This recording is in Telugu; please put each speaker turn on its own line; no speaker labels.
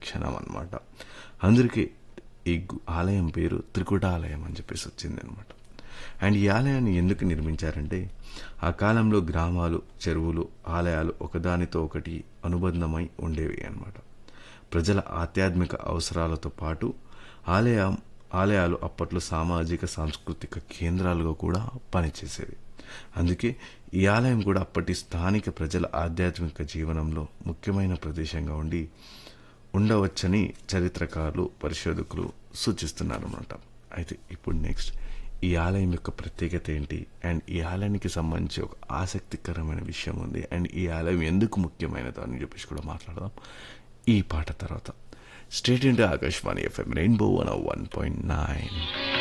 క్షణం అన్నమాట అందరికీ ఈ గు- ఆలయం పేరు త్రికుటాలయం అని చెప్పేసి వచ్చింది అనమాట అండ్ ఈ ఆలయాన్ని ఎందుకు నిర్మించారంటే ఆ కాలంలో గ్రామాలు చెరువులు ఆలయాలు ఒకదానితో ఒకటి అనుబంధమై ఉండేవి అన్నమాట ప్రజల ఆధ్యాత్మిక అవసరాలతో పాటు ఆలయం ఆలయాలు అప్పట్లో సామాజిక సాంస్కృతిక కేంద్రాలుగా కూడా పనిచేసేవి అందుకే ఈ ఆలయం కూడా అప్పటి స్థానిక ప్రజల ఆధ్యాత్మిక జీవనంలో ముఖ్యమైన ప్రదేశంగా ఉండి ఉండవచ్చని చరిత్రకారులు పరిశోధకులు సూచిస్తున్నారు అన్నమాట అయితే ఇప్పుడు నెక్స్ట్ ఈ ఆలయం యొక్క ప్రత్యేకత ఏంటి అండ్ ఈ ఆలయానికి సంబంధించి ఒక ఆసక్తికరమైన విషయం ఉంది అండ్ ఈ ఆలయం ఎందుకు ముఖ్యమైనదో అని చెప్పేసి కూడా మాట్లాడదాం ఈ పాట తర్వాత stay tuned Akashvani FM rainbow one one point nine